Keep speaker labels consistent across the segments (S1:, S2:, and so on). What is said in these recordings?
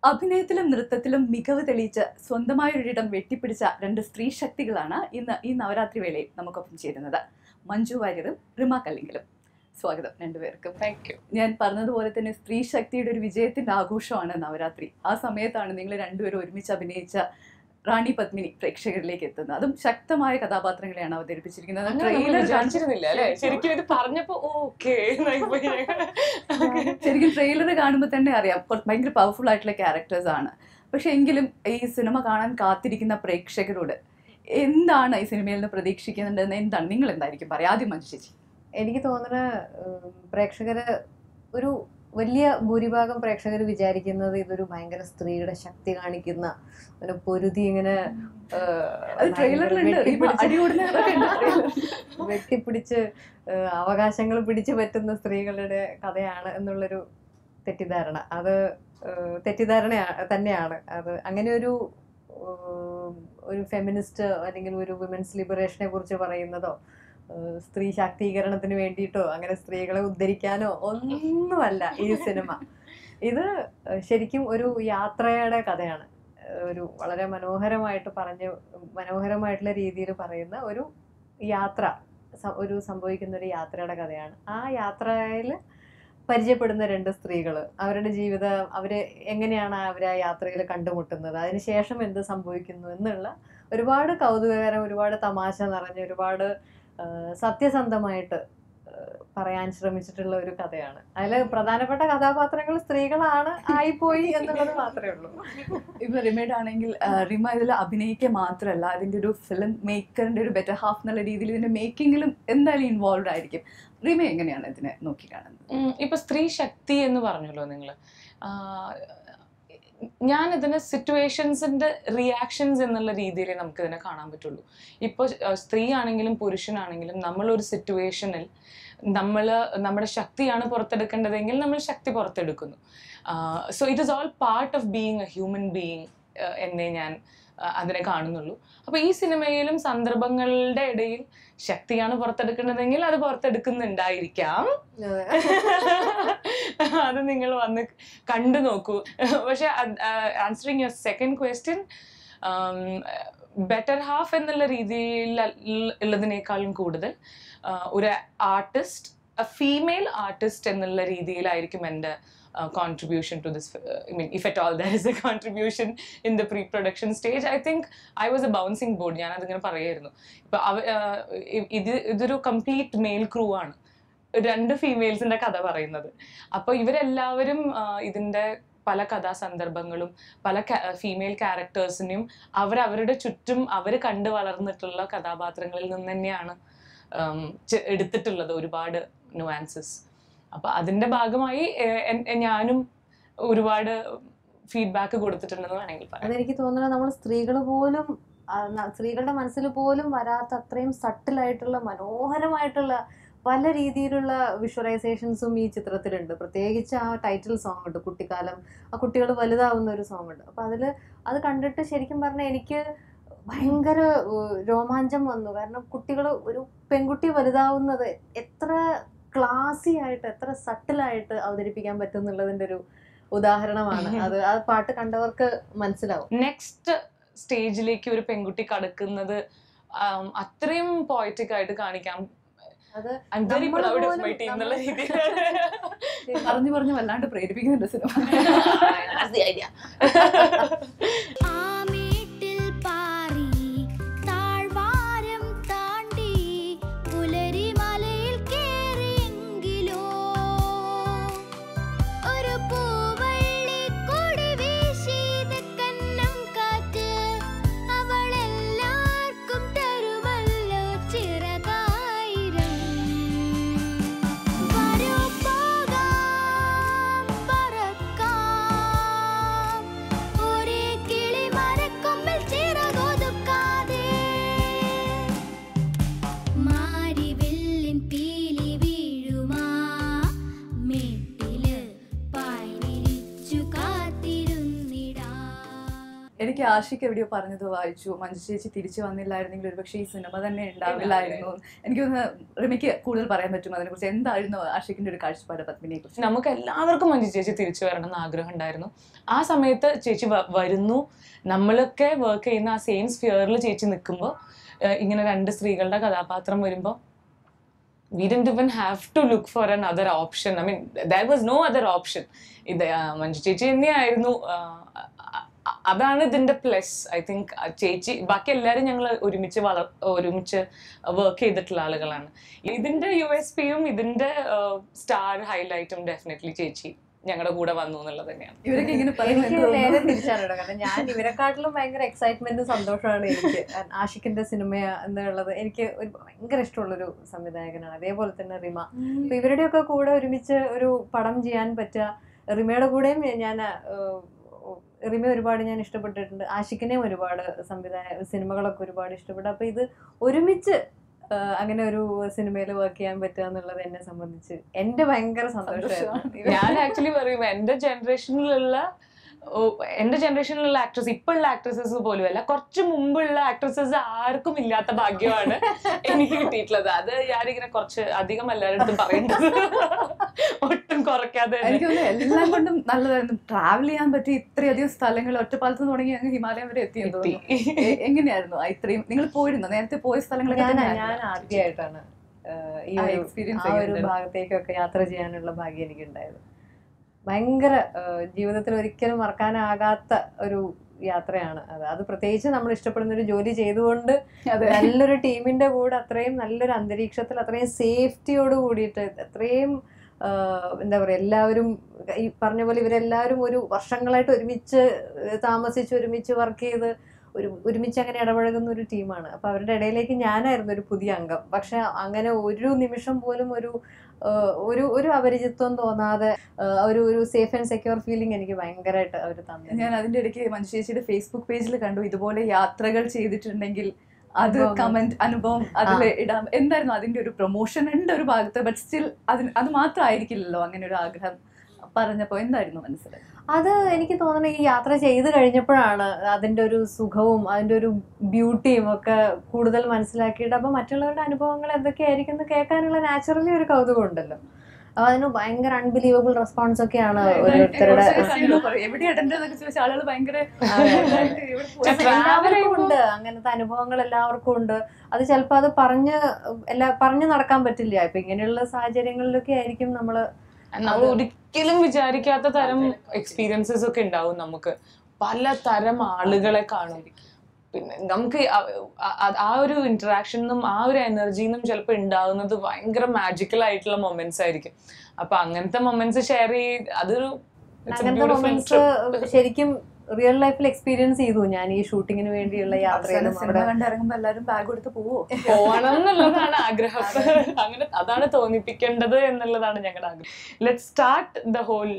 S1: അഭിനയത്തിലും നൃത്തത്തിലും മികവ് തെളിയിച്ച് സ്വന്തമായൊരിടം വെട്ടിപ്പിടിച്ച രണ്ട് സ്ത്രീ ശക്തികളാണ് ഇന്ന് ഈ നവരാത്രി വേളയിൽ നമുക്കൊപ്പം ചേരുന്നത് മഞ്ജു വാര്യറും റിമ കല്ലിങ്കലും സ്വാഗതം രണ്ടുപേർക്കും
S2: താങ്ക് യു
S1: ഞാൻ പറഞ്ഞതുപോലെ തന്നെ സ്ത്രീ ശക്തിയുടെ ഒരു വിജയത്തിന്റെ ആഘോഷമാണ് നവരാത്രി ആ സമയത്താണ് നിങ്ങൾ രണ്ടുപേരും ഒരുമിച്ച് അഭിനയിച്ച റാണി പത്മിനി പ്രേക്ഷകരിലേക്ക് എത്തുന്നത് അതും ശക്തമായ കഥാപാത്രങ്ങളെയാണ് അവതരിപ്പിച്ചിരിക്കുന്നത് ട്രെയിലർ
S2: വിചാരിച്ചിരുന്നില്ല അല്ലെ ശരിക്കും ഇത് പറഞ്ഞപ്പോ ഓക്കെ
S1: ശരിക്കും ട്രെയിലർ കാണുമ്പോൾ തന്നെ അറിയാം കുറ- ഭയങ്കര പവർഫുൾ ആയിട്ടുള്ള ക്യാരക്ടേഴ്സ് ആണ് പക്ഷെ എങ്കിലും ഈ സിനിമ കാണാൻ കാത്തിരിക്കുന്ന പ്രേക്ഷകരോട് എന്താണ് ഈ സിനിമയിൽ നിന്ന് പ്രതീക്ഷിക്കുന്നുണ്ടെന്ന് എന്താണ് നിങ്ങൾ എന്തായിരിക്കും പറയാം ആദ്യം മഞ്ജു ചേച്ചി
S3: എനിക്ക് തോന്നുന്ന പ്രേക്ഷകര് ഒരു വലിയ ഭൂരിഭാഗം പ്രേക്ഷകർ വിചാരിക്കുന്നത് ഇതൊരു ഭയങ്കര സ്ത്രീയുടെ ശക്തി കാണിക്കുന്ന ഒരു പൊരുതി ഇങ്ങനെ ആ,
S1: അത് ട്രെയിലറിലുണ്ട്
S3: വെട്ടിപ്പിടിച്ച്
S1: അടികൂടുന്നതൊക്കെ ഉണ്ട് trailer ൽ.
S3: വെട്ടിപ്പിടിച്ച് ആ, അവകാശങ്ങൾ പിടിച്ചു പറ്റുന്ന സ്ത്രീകളുടെ കഥയാണ് എന്നുള്ളൊരു തെറ്റിദ്ധാരണ അത് ആ, തെറ്റിദ്ധാരണ തന്നെയാണ് അത് അങ്ങനെ ഒരു ആ, ഒരു ഫെമിനിസ്റ്റ് അല്ലെങ്കിൽ ഒരു വിമൻസ് ലിബറേഷനെ കുറിച്ച് പറയുന്നതോ ആ, സ്ത്രീ ശാക്തീകരണത്തിന് വേണ്ടിയിട്ടോ അങ്ങനെ സ്ത്രീകളെ ഉദ്ധരിക്കാനോ ഒന്നുമല്ല ഈ സിനിമ ഇത് ശരിക്കും ഒരു യാത്രയുടെ കഥയാണ് ഒരു വളരെ മനോഹരമായിട്ട് പറഞ്ഞ് മനോഹരമായിട്ടുള്ള രീതിയിൽ പറയുന്ന ഒരു യാത്ര സ- ഒരു സംഭവിക്കുന്ന ഒരു യാത്രയുടെ കഥയാണ് ആ യാത്രയിൽ പരിചയപ്പെടുന്ന രണ്ട് സ്ത്രീകൾ അവരുടെ ജീവിതം അവര് എങ്ങനെയാണ് അവർ ആ യാത്രയിൽ കണ്ടുമുട്ടുന്നത് അതിനുശേഷം എന്ത് സംഭവിക്കുന്നു എന്നുള്ള ഒരുപാട് കൗതുകകരം ഒരുപാട് തമാശ നിറഞ്ഞ ഒരുപാട് ആ, സത്യസന്ധമായിട്ട് ആ, പറയാൻ ശ്രമിച്ചിട്ടുള്ള ഒരു കഥയാണ് അതിൽ പ്രധാനപ്പെട്ട കഥാപാത്രങ്ങൾ സ്ത്രീകളാണ് ആയിപ്പോയി എന്നുള്ളത് മാത്രമേ ഉള്ളൂ
S1: ഇപ്പൊ റിമേഡ് ആണെങ്കിൽ ആ, റിമ ഇതിൽ അഭിനയിക്കുക മാത്രമല്ല അതിന്റെ ഒരു ഫിലിം മേക്കറിന്റെ ഒരു ബെറ്റർ ഹാഫ് എന്നുള്ള രീതിയിൽ ഇതിന്റെ മേക്കിങ്ങിലും എന്തായാലും ഇൻവോൾവ് ആയിരിക്കും റിമ എങ്ങനെയാണ് ഇതിനെ നോക്കി കാണുന്നത്
S2: ഇപ്പൊ സ്ത്രീ ശക്തി എന്ന് പറഞ്ഞല്ലോ നിങ്ങള് ഞാൻ ഇതിന് സിറ്റുവേഷൻസിന്റെ റിയാക്ഷൻസ് എന്നുള്ള രീതിയിൽ നമുക്ക് ഇതിനെ കാണാൻ പറ്റുള്ളൂ ഇപ്പോൾ സ്ത്രീ ആണെങ്കിലും പുരുഷനാണെങ്കിലും നമ്മളൊരു സിറ്റുവേഷനിൽ നമ്മൾ നമ്മുടെ ശക്തിയാണ് പുറത്തെടുക്കേണ്ടതെങ്കിൽ നമ്മൾ ശക്തി പുറത്തെടുക്കുന്നു so it is all part of being a human being എന്നേ ഞാൻ ആ, അതിനെ കാണുന്നുള്ളൂ അപ്പോൾ ഈ സിനിമയിലും സന്ദർഭങ്ങളുടെ ഇടയിൽ ശക്തിയാണ് പുറത്തെടുക്കേണ്ടതെങ്കിൽ അത് പുറത്തെടുക്കുന്നുണ്ടായിരിക്കാം അത് നിങ്ങൾ വന്ന് കണ്ടു നോക്കൂ പക്ഷെ answering your second question better half എന്നുള്ള രീതിയിൽ ഉള്ളതിനേക്കാളും കൂടുതൽ ആ, ഒരു ആർട്ടിസ്റ്റ് ഫീമെയിൽ ആർട്ടിസ്റ്റ് എന്നുള്ള രീതിയിലായിരിക്കും എൻ്റെ contribution to this I mean if at all there is a contribution in the pre production stage I think I was a bouncing board ഞാൻ അതിങ്ങനെ പറയായിരുന്നു ഇപ്പൊ അവ ആ, ഇ- ഇത് ഇതൊരു കംപ്ലീറ്റ് മെയിൽ ക്രൂ ആണ് രണ്ട് ഫീമെയിൽസിന്റെ കഥ പറയുന്നത് അപ്പോൾ ഇവരെല്ലാവരും ആ, ഇതിന്റെ പല കഥാസന്ദർഭങ്ങളും പല ഫീമെയിൽ ക്യാരക്ടേഴ്സിനെയും അവരവരുടെ ചുറ്റും അവർ കണ്ടു വളർന്നിട്ടുള്ള കഥാപാത്രങ്ങളിൽ നിന്ന് തന്നെയാണ് ഉം, ചെ- എടുത്തിട്ടുള്ളത് ഒരുപാട് നുവാൻസസ് അപ്പൊ അതിന്റെ ഭാഗമായി ഏഹ്, എൻ- എ- ഞാനും ഒരുപാട് ഫീഡ്ബാക്ക് കൊടുത്തിട്ടുണ്ടെന്ന് വേണമെങ്കിൽ പറയാം
S3: അതെനിക്ക് തോന്നുന്നത് നമ്മൾ സ്ത്രീകൾ പോലും ആ, ന- സ്ത്രീകളുടെ മനസ്സിൽ പോലും വരാത്ത അത്രയും സട്ടിലായിട്ടുള്ള മനോഹരമായിട്ടുള്ള പല രീതിയിലുള്ള വിഷ്വലൈസേഷൻസും ഈ ചിത്രത്തിലുണ്ട് പ്രത്യേകിച്ച് ആ ടൈറ്റിൽ സോങ് ഉണ്ട് കുട്ടിക്കാലം ആ കുട്ടികൾ വലുതാവുന്ന ഒരു സോങ് ഉണ്ട് അപ്പൊ അതിൽ അത് കണ്ടിട്ട് ശരിക്കും പറഞ്ഞാൽ എനിക്ക് ഭയങ്കര ഏഹ്, രോമാഞ്ചം വന്നു കാരണം കുട്ടികൾ ഒരു പെൺകുട്ടി വലുതാവുന്നത് എത്ര ക്ലാസി ആയിട്ട് എത്ര സട്ടിലായിട്ട് അവതരിപ്പിക്കാൻ പറ്റും എന്നുള്ളതിന്റെ ഒരു ഉദാഹരണമാണ് അത് ആ പാട്ട് കണ്ടവർക്ക് മനസ്സിലാവും
S2: നെക്സ്റ്റ് സ്റ്റേജിലേക്ക് ഒരു പെൺകുട്ടി കടക്കുന്നത് ആം, അത്രയും പോയറ്റിക് ആയിട്ട് കാണിക്കാം
S3: അത്
S2: ഐ എം വെരി
S3: നമ്മള്
S2: പ്രൗഡ് ഓഫ്
S3: പോലും-
S2: മൈ ടീം എന്നുള്ള
S3: നമ്മള്
S2: രീതിയിൽ
S1: പറഞ്ഞു പറഞ്ഞു വല്ലാണ്ട് പ്രേരിപ്പിക്കുന്നുണ്ട് സിനിമ
S4: ആമീട്ടിൽ പാറി താഴ്വാരം താണ്ടി പുലരിമലയിൽ കേറിയെങ്കിലോ ഒരു പൂവള്ളി കൊടി വീശീത് കന്നം കാറ്റ് അവളെല്ലാവർക്കും തരുമല്ലോ ചിറകായിരം വരൂ പോകാം പറക്കാം ഒരേ കിളി
S1: എനിക്ക് ആഷിക്ക് എവിടെയോ പറഞ്ഞത് വായിച്ചു മഞ്ജു ചേച്ചി തിരിച്ചു വന്നില്ലായിരുന്നെങ്കിൽ ഒരുപക്ഷെ ഈ സിനിമ തന്നെ ഉണ്ടാവില്ലായിരുന്നു എനിക്കൊന്ന് റിമിക്ക് കൂടുതൽ പറയാൻ പറ്റും അതിനെക്കുറിച്ച് എന്തായിരുന്നു ആഷിക്കിന്റെ ഒരു കാഴ്ചപ്പാട് പത്മിനിയെ കുറിച്ച്
S2: നമുക്ക് എല്ലാവർക്കും മഞ്ജു ചേച്ചി തിരിച്ചു വരണം എന്ന് ആഗ്രഹം ഉണ്ടായിരുന്നു ആ സമയത്ത് ചേച്ചി വ- വരുന്നു നമ്മളൊക്കെ വർക്ക് ചെയ്യുന്ന ആ സെയിം സ്ഫിയറിൽ ചേച്ചി നിൽക്കുമ്പോൾ ഇങ്ങനെ രണ്ട് സ്ത്രീകളുടെ കഥാപാത്രം വരുമ്പോൾ we didn't even have to look for another option I mean there was no other option ഇത് ആ, മഞ്ജു ചേച്ചി തന്നെയായിരുന്നു ആ, അ- അ- അതാണ് ഇതിന്റെ പ്ലസ് ഐ തിങ്ക് ചേച്ചി ബാക്കി എല്ലാവരും ഞങ്ങൾ ഒരുമിച്ച് വളർ ഒരുമിച്ച് വർക്ക് ചെയ്തിട്ടുള്ള ആളുകളാണ് ഇതിന്റെ യു എസ് പിയും ഇതിന്റെ സ്റ്റാർ ഹൈലൈറ്റും ഡെഫിനറ്റ്ലി ചേച്ചി ഞങ്ങളുടെ കൂടെ വന്നു എന്നുള്ളത് തന്നെയാണ്
S1: ഇവരൊക്കെ ഇങ്ങനെ
S3: എനിക്ക്
S1: പറയുന്നത്
S3: നേരെ തിരിച്ചാണ് കേട്ടോ കാരണം ഞാൻ ഇവരെക്കാട്ടിലും ഭയങ്കര എക്സൈറ്റ്മെന്റും സന്തോഷമാണ് എനിക്ക് ആഷിഖിന്റെ സിനിമ എന്നുള്ളത് എനിക്ക് ഒരു ഭയങ്കര ഇഷ്ടമുള്ളൊരു സംവിധായകനാണ് അതേപോലെ തന്നെ റിമ അപ്പൊ ഇവരുടെയൊക്കെ കൂടെ ഒരുമിച്ച് ഒരു പടം ചെയ്യാൻ പറ്റുക റിമയുടെ കൂടെയും ഞാൻ ഏഹ്, റിമ ഒരുപാട് ഞാൻ ഇഷ്ടപ്പെട്ടിട്ടുണ്ട് ആഷിഖിനെയും ഒരുപാട് സംവിധായ സിനിമകളൊക്കെ ഒരുപാട് ഇഷ്ടപ്പെട്ടു അപ്പൊ ഇത് ഒരുമിച്ച് ഏഹ്, അങ്ങനെ ഒരു സിനിമയിൽ വർക്ക് ചെയ്യാൻ പറ്റുക എന്നുള്ളത് എന്നെ സംബന്ധിച്ച് എന്റെ ഭയങ്കര സന്തോഷമായിരുന്നു
S1: സന്തോഷമാണ്.
S2: ഞാൻ ആക്ച്വലി പറയും എന്റെ ജനറേഷനിലുള്ള ഓ, എന്റെ ജനറേഷനിലുള്ള ആക്ട്രസ് ഇപ്പോഴുള്ള ആക്ട്രസസ് പോലും അല്ല കുറച്ച് മുമ്പുള്ള ആക്ട്രസസ് ആർക്കും ഇല്ലാത്ത ഭാഗ്യമാണ് എനിക്ക് കിട്ടിയിട്ടുള്ളത് അത് ഞാനിങ്ങനെ കുറച്ച് അധികം എല്ലാവരുടെ അടുത്തും പറയുന്നത് ഒട്ടും കുറയ്ക്കാതെ തന്നെ.
S1: എനിക്ക് തോന്നുന്നു എല്ലാം കൊണ്ടും നല്ലതായിരുന്നു ട്രാവൽ ചെയ്യാൻ പറ്റി ഇത്രയധികം സ്ഥലങ്ങൾ ഒറ്റപ്പാലത്ത് നിന്ന് തുടങ്ങി അങ്ങ് ഹിമാലയം വരെ എത്തി എന്ന്
S2: എത്തി.
S1: തോന്നുന്നു എ- എങ്ങനെയായിരുന്നു ആ ഇത്രയും നിങ്ങൾ പോയിരുന്നോ നേരത്തെ പോയ സ്ഥലങ്ങളൊക്കെ
S3: ഞാൻ
S1: തന്നെയായിരുന്നോ?
S3: ഞാൻ ആദ്യമായിട്ടാണ് ഏഹ്, ഈ
S1: ആ
S3: ഒരു
S1: experience
S3: ആ ഒരു
S1: എങ്ങനെയുണ്ടായിരുന്നു?
S3: ഭാഗത്തേക്കൊക്കെ യാത്ര ചെയ്യാനുള്ള ഭാഗ്യം എനിക്കുണ്ടായത് ഭയങ്കര ഏഹ്, ജീവിതത്തിൽ ഒരിക്കലും മറക്കാനാകാത്ത ഒരു യാത്രയാണ് അത് അത് പ്രത്യേകിച്ച് നമ്മൾ ഇഷ്ടപ്പെടുന്ന ഒരു ജോലി ചെയ്തുകൊണ്ട്
S1: അതെ.
S3: നല്ലൊരു ടീമിന്റെ കൂടെ അത്രയും നല്ലൊരു അന്തരീക്ഷത്തിൽ അത്രയും സേഫ്റ്റിയോട് കൂടിയിട്ട് അത്രയും ആഹ്, എന്താ പറയുക എല്ലാവരും ഈ പറഞ്ഞ പോലെ ഇവരെല്ലാവരും ഒരു വർഷങ്ങളായിട്ട് ഒരുമിച്ച് ഏഹ്, താമസിച്ച് ഒരുമിച്ച് വർക്ക് ചെയ്ത് ഒരു ഒരുമിച്ച് അങ്ങനെ ഇടപഴകുന്ന ഒരു ടീമാണ് അപ്പൊ അവരുടെ ഇടയിലേക്ക് ഞാനായിരുന്നു ഒരു പുതിയ അംഗം പക്ഷെ അങ്ങനെ ഒരു നിമിഷം പോലും ഒരു ആഹ്, ഒരു ഒരു അപരിചിത്വം തോന്നാതെ ആഹ്, ഒരു ഒരു സേഫ് ആൻഡ് സെക്യൂർ ഫീലിംഗ് എനിക്ക് ഭയങ്കരമായിട്ട് അവർ തന്നെ
S1: ഞാൻ അതിന്റെ ഇടയ്ക്ക് മഞ്ജു ചേച്ചിയുടെ ഫേസ്ബുക്ക് പേജിൽ കണ്ടു ഇതുപോലെ യാത്രകൾ ചെയ്തിട്ടുണ്ടെങ്കിൽ അത്
S3: അനുഭവങ്ങൾ.
S1: കമന്റ് അനുഭവം അതിൽ ഇടാം എന്തായിരുന്നു അതിന്റെ ഒരു പ്രൊമോഷൻ ഉണ്ട് ഒരു ഭാഗത്ത് ബട്ട് സ്റ്റിൽ അതിന് അത് മാത്രമായിരിക്കില്ലല്ലോ അങ്ങനെ ഒരു ആഗ്രഹം പറഞ്ഞപ്പോ എന്തായിരുന്നു മനസ്സിലായി
S3: അത് എനിക്ക് തോന്നുന്നു ഈ യാത്ര ചെയ്ത് കഴിഞ്ഞപ്പോഴാണ് അതിന്റെ ഒരു സുഖവും അതിന്റെ ഒരു ബ്യൂട്ടിയും ഒക്കെ കൂടുതൽ മനസ്സിലാക്കിയിട്ട് അപ്പൊ മറ്റുള്ളവരുടെ അനുഭവങ്ങൾ എന്തൊക്കെയായിരിക്കും എന്ന് കേൾക്കാനുള്ള നാച്ചുറലി ഒരു കൗതുകം ഉണ്ടല്ലോ അപ്പൊ അതിന് ഭയങ്കര അൺബിലീവബിൾ റെസ്പോൺസ് ഒക്കെയാണ് ഓരോരുത്തരുടെ
S1: എവിടെ ഇടണ്ടെന്നൊക്കെ ചോദിച്ചാൽ ആളുകൾ ഭയങ്കര
S3: അതെ, അതെ.
S1: ഇവിടെ
S2: പക്ഷെ
S1: പോയി-
S2: travel
S3: എല്ലാവർക്കും
S2: ചെയ്യുമ്പോ-
S3: ഉണ്ട് അങ്ങനത്തെ അനുഭവങ്ങൾ എല്ലാവർക്കും ഉണ്ട് അത് ചിലപ്പോ അത് പറഞ്ഞ് എല്ലാ പറഞ്ഞു നടക്കാൻ പറ്റില്ല ഇപ്പൊ ഇങ്ങനെയുള്ള സാഹചര്യങ്ങളിലൊക്കെ ആയിരിക്കും നമ്മള്
S2: നമ്മൾ ഒരിക്കലും വിചാരിക്കാത്ത തരം എക്സ്പീരിയൻസസ് ഒക്കെ ഉണ്ടാവും നമുക്ക് പല തരം ആളുകളെ കാണും പിന്നെ നമുക്ക് ആ- ആ- ആ ഒരു ഇന്ററാക്ഷനും ആ ഒരു എനർജിന്നും ചിലപ്പോൾ ഉണ്ടാവുന്നത് ഭയങ്കര മാജിക്കൽ ആയിട്ടുള്ള മൊമെന്റ്സ് ആയിരിക്കും അപ്പൊ അങ്ങനത്തെ മൊമെന്റ്സ് ഷെയർ ചെയ്ത് അതൊരു it's a
S3: അങ്ങനത്തെ
S2: beautiful
S3: മൊമെന്റ്സ്
S2: trip.
S3: ശരിക്കും റിയൽ ലൈഫിൽ എക്സ്പീരിയൻസ് ചെയ്തു ഞാൻ ഈ ഷൂട്ടിങ്ങിന് വേണ്ടിയുള്ള യാത്രയിലും
S1: അവസാനം
S3: അവിടെ
S1: സിനിമ കണ്ടിറങ്ങുമ്പോ എല്ലാരും ബാഗ് എടുത്ത് പോവോ
S2: പോകണം എന്നുള്ളതാണ് ആഗ്രഹം അങ്ങനെ അതാണ് തോന്നിപ്പിക്കേണ്ടത് എന്നുള്ളതാണ് ഞങ്ങളുടെ ആഗ്രഹം let start the whole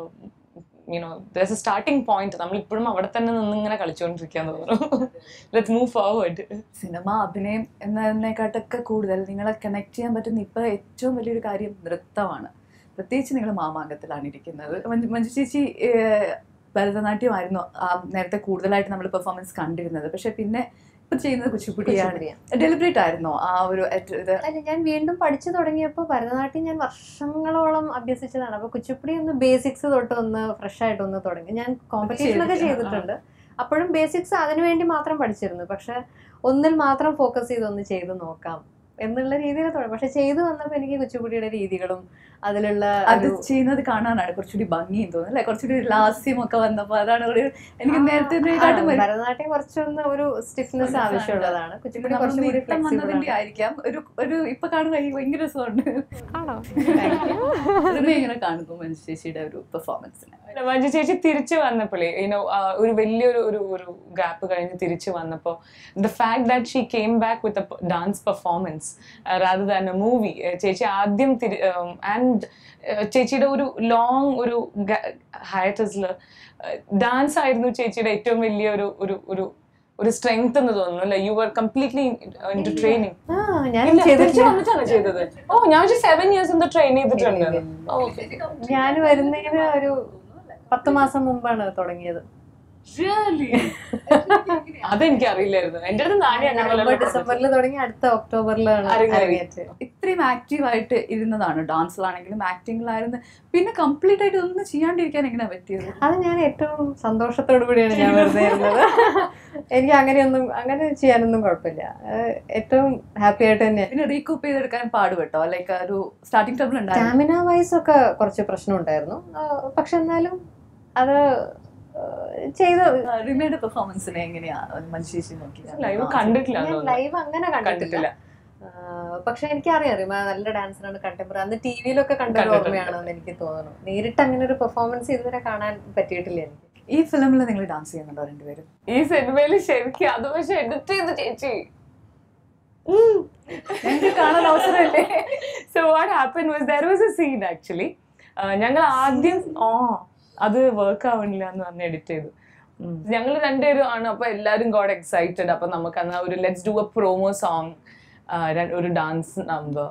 S2: you know this a starting point നമ്മൾ ഇപ്പോഴും അവിടെ തന്നെ നിന്ന് ഇങ്ങനെ കളിച്ചുകൊണ്ടിരിക്കാൻ തോന്നുന്നു ലെറ്റ്സ് മൂവ് ഫോർവേഡ്
S1: സിനിമ അഭിനയം എന്നതിനെക്കാട്ടൊക്കെ കൂടുതൽ നിങ്ങളെ കണക്ട് ചെയ്യാൻ പറ്റുന്ന ഇപ്പൊ ഏറ്റവും വലിയൊരു കാര്യം നൃത്തമാണ് പ്രത്യേകിച്ച് നിങ്ങൾ മാമാങ്കത്തിലാണ് ഇരിക്കുന്നത് മഞ്ജു മഞ്ജു ചേച്ചി ഏഹ്, ഭരതനാട്യമായിരുന്നു ആ നേരത്തെ കൂടുതലായിട്ട് നമ്മൾ പെർഫോമൻസ് കണ്ടിരുന്നത് പക്ഷെ പിന്നെ ഇപ്പൊ ചെയ്യുന്നത് കുച്ചിപ്പുടിയാണ്
S3: കുച്ചിപ്പുടിയാണ്.
S1: ഡെലിബറേറ്റ് ആയിരുന്നോ ആ ഒരു ഏറ്റ- ഇത്
S3: അല്ല ഞാൻ വീണ്ടും പഠിച്ചു തുടങ്ങിയപ്പോൾ ഭരതനാട്യം ഞാൻ വർഷങ്ങളോളം അഭ്യസിച്ചതാണ് അപ്പൊ കുച്ചിപ്പുടി ഒന്ന് ബേസിക്സ് തൊട്ട് ഒന്ന് ഫ്രഷ് ആയിട്ട് ഒന്ന് തുടങ്ങി ഞാൻ കോമ്പറ്റീഷനൊക്കെ
S1: ചെയ്തിട്ടില്ല.
S3: ചെയ്തിട്ടുണ്ട് അപ്പോഴും ബേസിക്സ് അതിനു വേണ്ടി മാത്രം പഠിച്ചിരുന്നു പക്ഷെ ഒന്നിൽ മാത്രം ഫോക്കസ് ചെയ്ത് ഒന്ന് ചെയ്ത് നോക്കാം എന്നുള്ള രീതിയിൽ തുടങ്ങി പക്ഷെ ചെയ്തു വന്നപ്പോൾ എനിക്ക് കുച്ചിപ്പുടിയുടെ രീതികളും അതിലുള്ള
S1: അത്
S3: ഒരു-
S1: ചെയ്യുന്നത് കാണാനാണ് കുറച്ചുകൂടി ഭംഗിയും തോന്നുന്നു അല്ലെ കുറച്ചുകൂടി ലാസ്യം ഒക്കെ വന്നപ്പോ അതാണ് ഒരു എനിക്ക്
S3: ആ,
S1: നേരത്തെ
S3: ആണ്. ഭരതനാട്യം കുറച്ചൊന്ന് ഒരു സ്റ്റിഫ്നെസ്
S1: Stiffness
S3: ആവശ്യമുള്ളതാണ് കുച്ചിപ്പുടി
S1: നമ്മൾ
S3: കുറച്ചുകൂടി
S1: നൃത്തം
S3: flexible
S1: വന്നതിന്റെ
S3: ആണ്.
S1: ആയിരിക്കാം ഒരു ഒരു ഇപ്പൊ കാണുന്ന എനിക്ക് ഭയങ്കര രസമുണ്ട്
S3: ആണോ
S1: റിമ എങ്ങനെ കാണുന്നു മഞ്ജു ചേച്ചിയുടെ ഒരു പെർഫോമൻസിന്
S2: മഞ്ജു ചേച്ചി തിരിച്ചു വന്നപ്പോഴേ യുനോ ഒരു വലിയൊരു ഒരു ഒരു ഗ്യാപ്പ് കഴിഞ്ഞ് തിരിച്ചു വന്നപ്പോൾ the fact that she came back with dance performance rather than a movie ചേച്ചി ആദ്യം ആൻഡ് ചേച്ചിയുടെ ഒരു ലോങ് ഒരു ഹയറ്റസിൽ ഡാൻസ് ആയിരുന്നു ചേച്ചിയുടെ ഏറ്റവും വലിയ ഒരു ഒരു ഒരു ഒരു സ്ട്രെങ്ത് എന്ന് തോന്നുന്നു അല്ലെ you are completely in to training
S3: ആ ഞാൻ
S2: തിരിച്ചു
S3: ചെയ്തിട്ടില്ല
S2: വന്നിട്ടാണ് ചെയ്തത് ഓ ഞാൻ സെവൻ ഇയേഴ്സ് എന്തോ ട്രെയിൻ ചെയ്തിട്ടുണ്ട് ഓക്കെ
S3: ഞാൻ വരുന്നതിന് ഒരു പത്ത് മാസം മുമ്പാണ് തുടങ്ങിയത്
S1: Really?
S2: അതെനിക്ക് അറിയില്ലായിരുന്നു എന്റെ അടുത്ത് നാണി
S3: നവംബർ
S2: അങ്ങനെ
S3: ഡിസംബറിൽ തുടങ്ങി അടുത്ത ഒക്ടോബറിലാണ്
S2: അരങ്ങേറി.
S3: അരങ്ങേറ്റ്
S1: ഇത്രയും ആക്റ്റീവായിട്ട് ഇരുന്നതാണ് ഡാൻസിലാണെങ്കിലും ആക്ടിങ്ങിലായിരുന്നു പിന്നെ കംപ്ലീറ്റ് ആയിട്ട് ഒന്നും ചെയ്യാണ്ടിരിക്കാൻ എങ്ങനെയാ പറ്റിയത്
S3: അത് ഞാൻ ഏറ്റവും സന്തോഷത്തോടു കൂടിയാണ് ഞാൻ വെറുതെ ഇരുന്നത് എനിക്ക് അങ്ങനെയൊന്നും അങ്ങനെ ചെയ്യാനൊന്നും കുഴപ്പമില്ല ഏഹ് ഏറ്റവും ഹാപ്പി ആയിട്ട് തന്നെ
S1: പിന്നെ റീകൂപ്പ് ചെയ്തെടുക്കാൻ പാടുപെട്ടോ ലൈക്ക് ഒരു സ്റ്റാർട്ടിംഗ് ട്രബിൾ ഉണ്ടായിരുന്നു
S3: സ്റ്റാമിന വൈസ് ഒക്കെ കുറച്ച് പ്രശ്നം ഉണ്ടായിരുന്നു പക്ഷെ എന്നാലും അത് ഏഹ് ചെയ്ത്
S1: റിമയുടെ പെർഫോമൻസിനെ എങ്ങനെയാ മനുഷ്യേശി നോക്കി
S2: ലൈവ് കണ്ടിട്ടില്ല
S3: ഞാൻ
S2: തോന്നുന്നു.
S3: ലൈവ് അങ്ങനെ കണ്ടിട്ടില്ല
S2: കണ്ടിട്ടില്ല
S3: ആഹ് പക്ഷെ എനിക്കറിയാം റിമ നല്ല ഡാൻസറാണ് കണ്ടംപററി അന്ന് ടി വിയിലൊക്കെ കണ്ട ഒരു
S2: കണ്ടിട്ടുണ്ട്.
S3: ഓർമ്മയാണെന്ന് എനിക്ക് തോന്നുന്നു നേരിട്ട് അങ്ങനെ ഒരു പെർഫോമൻസ് ഇതുവരെ കാണാൻ പറ്റിയിട്ടില്ല എനിക്ക്
S1: ഈ ഫിലിമിൽ നിങ്ങൾ ഡാൻസ് ചെയ്യുന്നുണ്ടോ രണ്ടുപേരും
S2: ഈ സിനിമയിൽ ശരിക്കും അത് പക്ഷെ എഡിറ്റ് ചെയ്ത് ചേച്ചി
S1: ഞങ്ങൾക്ക് കാണാൻ അവസരമല്ലേ
S2: so what happen was there was a scene actually ഞങ്ങൾ ആദ്യം ആ അത് വർക്ക് ആവണില്ല എന്ന് പറഞ്ഞ് എഡിറ്റ് ചെയ്തു ഞങ്ങൾ രണ്ടുപേരും ആണ് അപ്പൊ എല്ലാരും ഗോഡ് എക്സൈറ്റഡ് അപ്പൊ നമുക്ക് അന്ന് ഒരു let's do a promo song ഒരു ഡാൻസ് നമ്പർ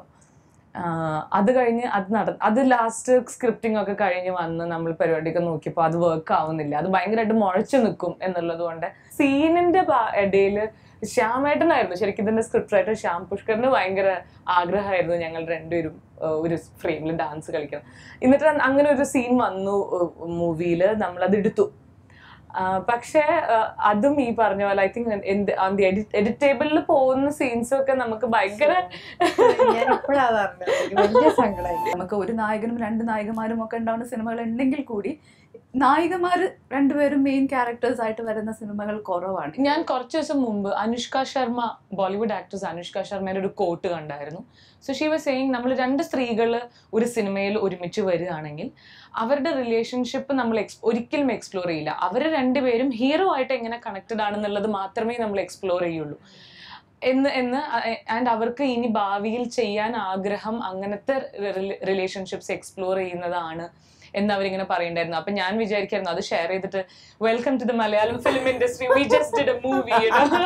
S2: അത് കഴിഞ്ഞ് അത് നട അത് ലാസ്റ്റ് സ്ക്രിപ്റ്റിംഗ് ഒക്കെ കഴിഞ്ഞ് വന്ന് നമ്മൾ പരിപാടിയൊക്കെ നോക്കിയപ്പോൾ അത് വർക്ക് ആവുന്നില്ല അത് ഭയങ്കരമായിട്ട് മുഴച്ചു നിൽക്കും എന്നുള്ളത് കൊണ്ട് സീനിന്റെ ഇടയിൽ ശ്യാമേട്ടനായിരുന്നു ശരിക്കും ഇതിന്റെ സ്ക്രിപ്റ്റ് റൈറ്റർ ശ്യാം പുഷ്കറിന് ഭയങ്കര ആഗ്രഹമായിരുന്നു ഞങ്ങൾ രണ്ടുപേരും ഏഹ്, ഒരു ഫ്രെയിമിൽ ഡാൻസ് കളിക്കണം എന്നിട്ട് അങ്ങനെ ഒരു സീൻ വന്നു മൂവിയിൽ നമ്മളത് എടുത്തു ആ, പക്ഷേ ആ, അതും ഈ പറഞ്ഞ പോലെ ഐ തിങ്ക് എഡിറ്റേബിളിൽ പോകുന്ന സീൻസ് ഒക്കെ നമുക്ക് ഭയങ്കര
S3: ഞാൻ ഇപ്പോഴാണ് അറിഞ്ഞത് എനിക്ക് വലിയ സങ്കടമായി
S1: നമുക്ക് ഒരു നായകനും രണ്ട് നായികമാരും ഒക്കെ ഉണ്ടാവുന്ന സിനിമകൾ ഉണ്ടെങ്കിൽ കൂടി നായികമാര് രണ്ടുപേരും മെയിൻ ക്യാരക്ടേഴ്സ് ആയിട്ട് വരുന്ന സിനിമകൾ കുറവാണ്
S2: ഞാൻ കുറച്ച് ദിവസം മുമ്പ് അനുഷ്ക ശർമ്മ ബോളിവുഡ് ആക്ട്രസ് അനുഷ്ക ശർമ്മയുടെ ഒരു കോട്ട് കണ്ടായിരുന്നു സോ ഷീ വാസ് സെയിങ് നമ്മൾ രണ്ട് സ്ത്രീകൾ ഒരു സിനിമയിൽ ഒരുമിച്ച് വരികയാണെങ്കിൽ അവരുടെ റിലേഷൻഷിപ്പ് നമ്മൾ എക്സ് ഒരിക്കലും എക്സ്പ്ലോർ ചെയ്യില്ല അവർ രണ്ടുപേരും ഹീറോ ആയിട്ട് എങ്ങനെ കണക്റ്റഡ് ആണെന്നുള്ളത് മാത്രമേ നമ്മൾ എക്സ്പ്ലോർ ചെയ്യുള്ളൂ എന്ന് എന്ന് ആൻഡ് അവർക്ക് ഇനി ഭാവിയിൽ ചെയ്യാൻ ആഗ്രഹം അങ്ങനത്തെ റിലേഷൻഷിപ്സ് എക്സ്പ്ലോർ ചെയ്യുന്നതാണ് എന്ന് അവരിങ്ങനെ പറയണ്ടായിരുന്നു അപ്പൊ ഞാൻ വിചാരിക്കായിരുന്നു അത് ഷെയർ ചെയ്തിട്ട് welcome to the Malayalam film industry we just did a movie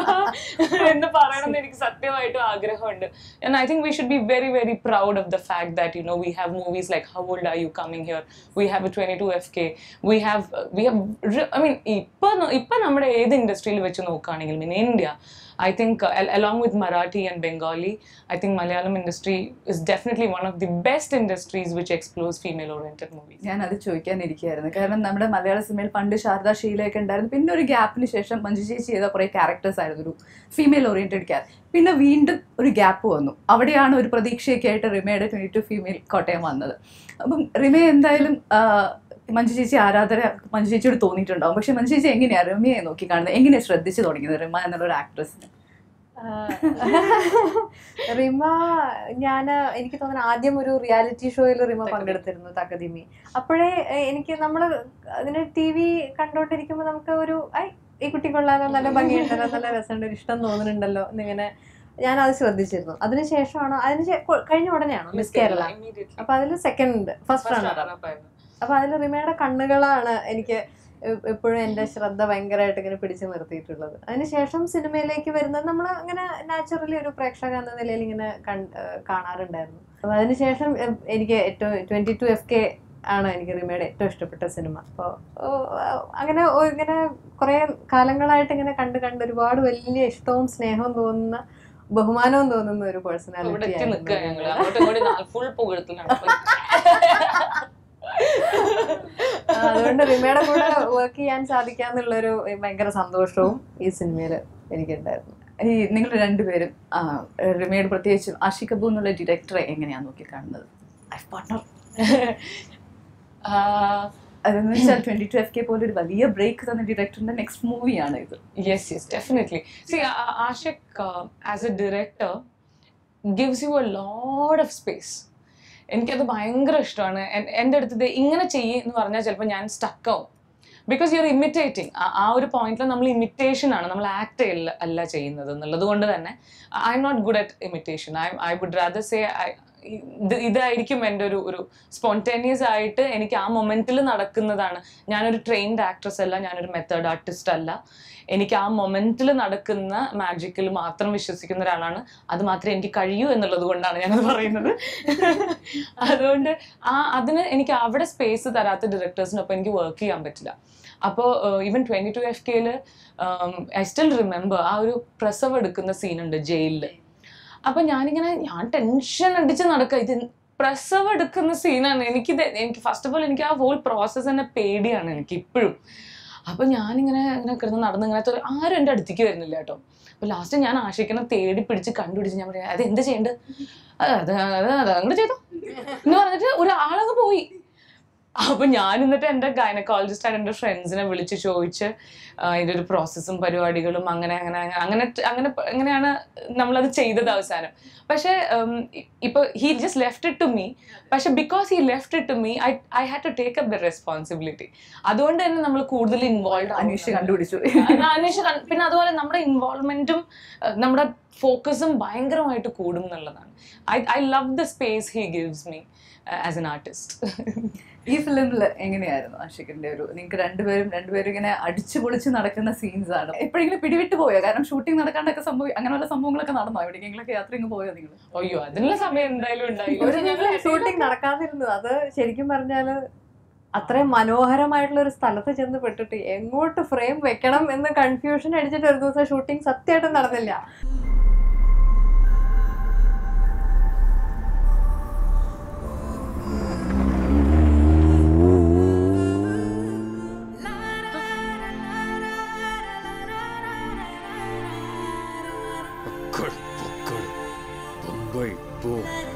S2: എന്ന് പറയണമെന്ന് എനിക്ക് സത്യമായിട്ടും ആഗ്രഹമുണ്ട് and I think we should be very, very proud of the fact that you know we have movies like How Old Are You Coming Here? We have a 22 FK. We have we have re- I mean ഇപ്പൊ ന- ഇപ്പൊ നമ്മുടെ ഏത് ഇൻഡസ്ട്രിയിൽ വെച്ച് നോക്കുകയാണെങ്കിലും in India I think uh, al- along with Marathi and Bengali, I think Malayalam industry is definitely one of the best industries which explores female-oriented movies.
S1: ഞാൻ അത് ചോദിക്കാനിരിക്കുകയായിരുന്നു കാരണം നമ്മുടെ മലയാള സിനിമയിൽ പണ്ട് ശാരദാ ഷീലയൊക്കെ ഉണ്ടായിരുന്നു പിന്നെ ഒരു ഗ്യാപ്പിന് ശേഷം മഞ്ജു ചേച്ചി ചെയ്ത കുറെ ക്യാരക്ടേഴ്സ് ആയിരുന്നു ഒരു ഫീമെയിൽ ഓറിയന്റഡ് ക്യാരക്ടർ പിന്നെ വീണ്ടും ഒരു ഗ്യാപ്പ് വന്നു അവിടെയാണ് ഒരു പ്രതീക്ഷയൊക്കെ ആയിട്ട് റിമയുടെ ട്വന്റി ടു ഫീമെയിൽ കോട്ടയം വന്നത് അപ്പം റിമ എന്തായാലും ആ, മഞ്ജു ചേച്ചി ആരാധന മഞ്ജു ചേച്ചിയോട് തോന്നിയിട്ടുണ്ടാവും പക്ഷെ മഞ്ജു ചേച്ചി എങ്ങനെയാ റിമയെ നോക്കി കാണുന്നത് എങ്ങനെയാ ശ്രദ്ധിച്ചു തുടങ്ങിയത് റിമ എന്നുള്ള ഒരു ആക്ട്രസിന്
S3: റിമ ഞാൻ എനിക്ക് തോന്നുന്നു ആദ്യം ഒരു റിയാലിറ്റി ഷോയിൽ റിമ പങ്കെടുത്തിരുന്നു തക്കതിമി അപ്പോഴേ ഏഹ്, എനിക്ക് നമ്മൾ അതിന് ടി വി കണ്ടോണ്ടിരിക്കുമ്പോൾ നമുക്ക് ഒരു ഐ ഈ കുട്ടി കൊള്ളാലോ നല്ല ഭംഗിയുണ്ടല്ലോ നല്ല രസമുണ്ട് ഒരു ഇഷ്ടം തോന്നുന്നുണ്ടല്ലോ എന്നിങ്ങനെ ഞാൻ അത് ശ്രദ്ധിച്ചിരുന്നു അതിനുശേഷമാണോ അതിന് ശേ- കൊ- കഴിഞ്ഞ ഉടനെയാണോ മിസ് കേരള
S2: Immediately.
S3: അപ്പൊ അതിൽ second first
S2: First
S3: runner
S2: runner-up ആയിരുന്നു.
S3: അപ്പൊ അതിൽ റിമയുടെ കണ്ണുകളാണ് എനിക്ക് എ- എപ്പോഴും എന്റെ ശ്രദ്ധ ഭയങ്കരമായിട്ട് ഇങ്ങനെ പിടിച്ചു നിർത്തിയിട്ടുള്ളത് അതിനുശേഷം സിനിമയിലേക്ക് വരുന്നത് നമ്മൾ അങ്ങനെ നാച്ചുറലി ഒരു പ്രേക്ഷക എന്ന നിലയിൽ ഇങ്ങനെ കൺ- ഏഹ് കാണാറുണ്ടായിരുന്നു അപ്പൊ അതിനുശേഷം എ- എനിക്ക് ഏറ്റവും ട്വന്റി ടു എഫ് കെ ആണ് എനിക്ക് റിമയുടെ ഏറ്റവും ഇഷ്ടപ്പെട്ട സിനിമ അപ്പോൾ അങ്ങനെ ഓ- ഇങ്ങനെ കുറെ കാലങ്ങളായിട്ട് ഇങ്ങനെ കണ്ട് കണ്ട് ഒരുപാട് വലിയ ഇഷ്ടവും സ്നേഹവും തോന്നുന്ന ബഹുമാനവും തോന്നുന്ന ഒരു
S2: ഇവിടെ
S3: പേഴ്സണാലിറ്റി
S2: എത്തി നിൽക്കുക ഞങ്ങള് അങ്ങോട്ടും ഇങ്ങോട്ടും ഫുൾ പുകഴത്തിലാണ്
S3: ആ, അതുകൊണ്ട് റിമയുടെ കൂടെ വർക്ക് ചെയ്യാൻ സാധിക്കാന്നുള്ളൊരു ഭയങ്കര സന്തോഷവും ഈ സിനിമയിൽ എനിക്കുണ്ടായിരുന്നു
S1: ഈ നിങ്ങൾ രണ്ടുപേരും ആ, റിമയുടെ പ്രത്യേകിച്ചും ആഷിക് കപൂർ എന്നുള്ള ഡിറക്ടറെ എങ്ങനെയാ നോക്കി കാണുന്നത് ലൈഫ് പാർട്ട്ണർ അതെന്ന് വെച്ചാൽ ട്വന്റി ടു എഫ് കെ പോലെ ഒരു വലിയ ബ്രേക്ക് തന്ന ഡയറക്ടറിന്റെ നെക്സ്റ്റ് മൂവിയാണ് ഇത്
S2: Yes, yes, definitely. See, A- Ashik, uh, as a director, gives you a lot of space. എനിക്കത് ഭയങ്കര ഇഷ്ടമാണ് എൻ- എൻ്റെ അടുത്ത് ദേ ഇങ്ങനെ ചെയ്യ് എന്ന് പറഞ്ഞാൽ ചിലപ്പോൾ ഞാൻ സ്റ്റക്ക് ആവും ബിക്കോസ് യു ആർ ഇമിറ്റേറ്റിംഗ് ആ ഒരു പോയിന്റിൽ നമ്മൾ ഇമിറ്റേഷൻ ആണ് നമ്മൾ ആക്ട് അല്ല അല്ല ചെയ്യുന്നത് എന്നുള്ളത് കൊണ്ട് തന്നെ I am not good at imitation I I would rather say I ഇത് ഇതായിരിക്കും എൻ്റെ ഒരു ഒരു സ്പോണ്ടേനിയസ് ആയിട്ട് എനിക്ക് ആ മൊമെന്റിൽ നടക്കുന്നതാണ് ഞാനൊരു ട്രെയിൻഡ് ആക്ട്രസ് അല്ല ഞാനൊരു മെത്തേഡ് ആർട്ടിസ്റ്റ് അല്ല എനിക്ക് ആ മൊമെന്റിൽ നടക്കുന്ന മാജിക്കിൽ മാത്രം വിശ്വസിക്കുന്ന ഒരാളാണ് അത് മാത്രമേ എനിക്ക് കഴിയൂ എന്നുള്ളത് കൊണ്ടാണ് ഞാനത് പറയുന്നത് അതുകൊണ്ട് ആ അതിന് എനിക്ക് അവിടെ സ്പേസ് തരാത്ത ഡയറക്ടേഴ്സിനൊപ്പം എനിക്ക് വർക്ക് ചെയ്യാൻ പറ്റില്ല അപ്പോൾ ഈവൻ ട്വൻറ്റി ടു എഫ് കെയിൽ ഐ സ്റ്റിൽ റിമെമ്പർ ആ ഒരു പ്രസവം എടുക്കുന്ന സീനുണ്ട് ജയിലിൽ അപ്പൊ ഞാനിങ്ങനെ ഞാൻ ടെൻഷൻ അടിച്ച് നടക്കുക ഇത് പ്രസവം എടുക്കുന്ന സീനാണ് എനിക്കിത് എനിക്ക് ഫസ്റ്റ് ഓഫ് ഓൾ എനിക്ക് ആ ഹോൾ പ്രോസസ്സ് തന്നെ പേടിയാണ് എനിക്ക് ഇപ്പോഴും അപ്പൊ ഞാനിങ്ങനെ ഇങ്ങനെ കിടന്ന് നടന്ന് ഇങ്ങനെ തൊ- ആരും എൻ്റെ അടുത്തേക്ക് വരുന്നില്ല കേട്ടോ അപ്പൊ ലാസ്റ്റ് ഞാൻ ആശിക്കണം തേടി പിടിച്ച് കണ്ടുപിടിച്ച് ഞാൻ പറയാം അത് എന്ത് ചെയ്യണ്ട് അത് അത് അത് അത് അങ്ങോട്ട് ചെയ്തോ എന്ന് പറഞ്ഞിട്ട് ഒരാളങ്ങ് പോയി അപ്പൊ ഞാൻ എന്നിട്ട് എൻ്റെ ഗൈനക്കോളജിസ്റ്റ് ആയിട്ട് എൻ്റെ ഫ്രണ്ട്സിനെ വിളിച്ച് ചോദിച്ച് ആ, ഇതിന്റെ ഒരു പ്രോസസ്സും പരിപാടികളും അങ്ങനെ അങ്ങനെ അങ്ങനെ അങ്ങനെ അങ്ങനെ അങ്ങനെയാണ് നമ്മളത് ചെയ്തത് അവസാനം പക്ഷേ ഉം, ഇ- ഇപ്പൊ he just left it to me പക്ഷെ because he left it to me I I had to take up the responsibility അതുകൊണ്ട് തന്നെ നമ്മൾ കൂടുതൽ ഇൻവോൾവ്
S1: അന്വേഷിച്ച് കണ്ടുപിടിച്ചു
S2: അന്വേഷിച്ച് കണ്ട്- പിന്നെ അതുപോലെ നമ്മുടെ ഇൻവോൾവ്മെന്റും നമ്മുടെ ഫോക്കസും ഭയങ്കരമായിട്ട് കൂടും എന്നുള്ളതാണ് I I love the space he gives me as an artist
S1: ഈ ഫിലിമിൽ എങ്ങനെയായിരുന്നു ആഷിഖിന്റെ ഒരു നിങ്ങൾക്ക് രണ്ടുപേരും രണ്ടുപേരും ഇങ്ങനെ അടിച്ചു പൊളിച്ച് നടക്കുന്ന സീൻസ് ആണ് എപ്പോഴെങ്കിലും പിടിവിട്ട് പോയോ കാരണം ഷൂട്ടിംഗ് നടക്കാണ്ടൊക്കെ സംഭവം അങ്ങനെയുള്ള സംഭവങ്ങളൊക്കെ നടന്നോ എവിടെയെങ്കിലൊക്കെ യാത്രയും പോയോ നിങ്ങൾ
S2: അയ്യോ അതിനുള്ള സമയം എന്തായാലും ഉണ്ടായി
S3: ഒരു ദിവസം ഷൂട്ടിംഗ് നടക്കാതിരുന്നു അത് ശരിക്കും പറഞ്ഞാല് അത്രയും മനോഹരമായിട്ടുള്ള ഒരു സ്ഥലത്ത് ചെന്ന് പെട്ടിട്ട് എങ്ങോട്ട് ഫ്രെയിം വെക്കണം എന്ന് കൺഫ്യൂഷൻ അടിച്ചിട്ട് ഒരു ദിവസം ഷൂട്ടിംഗ് സത്യമായിട്ടും നടന്നില്ല
S5: പൊക്കോൾ പൊക്കോൾ ബൊംബൈ പോ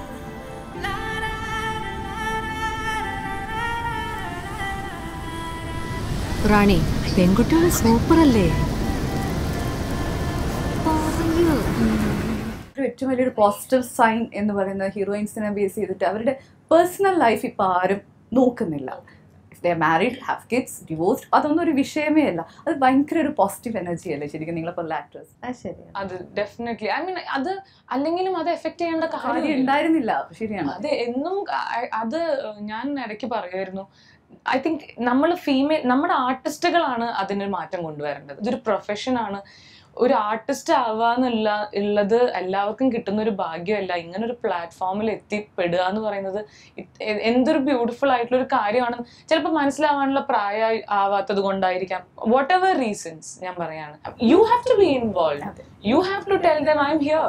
S6: റാണി പെൺകുട്ടികൾ സൂപ്പർ അല്ലേ പറയൂ
S1: ഒരു ഏറ്റവും വലിയൊരു പോസിറ്റീവ് സൈൻ എന്ന് പറയുന്നത് ഹീറോയിൻസിനെ ബേസ് ചെയ്തിട്ട് അവരുടെ പേഴ്സണൽ ലൈഫ് ഇപ്പൊ ആരും നോക്കുന്നില്ല if they married have kids divorced അതൊന്നും ഒരു വിഷയമേ അല്ല അത് ഭയങ്കര ഒരു പോസിറ്റീവ് എനർജി അല്ലേ ശരിക്കും നിങ്ങളെ പോലെ ആക്ടേഴ്സ്
S3: അത് ശരിയാണ്
S2: അത് ഡെഫിനറ്റ്ലി ഐ മീൻ അത് അല്ലെങ്കിലും അത് എഫക്ട് ചെയ്യേണ്ട
S1: കാര്യം
S2: കാര്യം
S1: ഉണ്ടായിരുന്നില്ല ശരിയാണ്
S2: അത് എന്നും ക- അത് ഞാൻ ഇടയ്ക്ക് പറയുമായിരുന്നു ഐ തിങ്ക് നമ്മൾ ഫീമെയിൽ നമ്മുടെ ആർട്ടിസ്റ്റുകളാണ് അതിന് മാറ്റം കൊണ്ടുവരേണ്ടത് ഇതൊരു പ്രൊഫഷനാണ് ഒരു ആർട്ടിസ്റ്റ് ആവാന്നുള്ള ഉള്ളത് എല്ലാവർക്കും കിട്ടുന്ന ഒരു ഭാഗ്യമല്ല ഇങ്ങനെ ഒരു പ്ലാറ്റ്ഫോമിൽ എത്തിപ്പെടുക എന്ന് പറയുന്നത് it- എ- എന്തൊരു ബ്യൂട്ടിഫുൾ ആയിട്ടുള്ള ഒരു കാര്യമാണ് ചിലപ്പോൾ മനസ്സിലാവാനുള്ള പ്രായം ആവാത്തത് കൊണ്ടായിരിക്കാം വാട്ട് എവർ റീസൺസ് ഞാൻ പറയാണ് you have to be involve
S1: അതെ.
S2: You have to tell them I am here